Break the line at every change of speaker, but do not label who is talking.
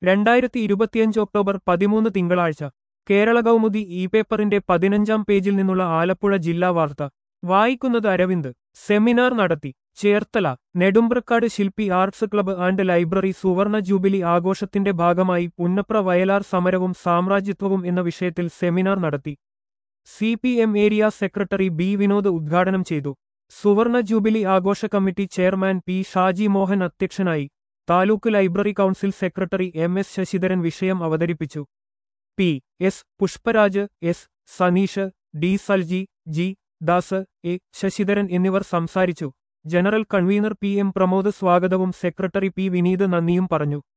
രണ്ടായിരത്തി ഇരുപത്തിയഞ്ച് ഒക്ടോബർ പതിമൂന്ന് തിങ്കളാഴ്ച കേരള കൗമുദി ഇ പേപ്പറിന്റെ പതിനഞ്ചാം പേജിൽ നിന്നുള്ള ആലപ്പുഴ ജില്ലാ വാർത്ത വായിക്കുന്നത് അരവിന്ദ് സെമിനാർ നടത്തി Cherthala Nedumprakkad Shilpi arts club and library സുവർണ ജൂബിലി ആഘോഷത്തിന്റെ ഭാഗമായി പുന്നപ്ര വയലാർ സമരവും സാമ്രാജ്യത്വവും എന്ന വിഷയത്തിൽ സെമിനാർ നടത്തി C P M area secretary B Vinod ഉദ്ഘാടനം ചെയ്തു സുവർണ ജൂബിലി ആഘോഷ committee chairman P Shaji Mohan അധ്യക്ഷനായി taluk library council secretary M S Sasidharan വിഷയം അവതരിപ്പിച്ചു P S Pushparaj S Saneesh D Salji G Das A Sasidharan എന്നിവർ സംസാരിച്ചു general convener P M Pramod സ്വാഗതവും സെക്രട്ടറി പി വിനീത് നന്ദിയും പറഞ്ഞു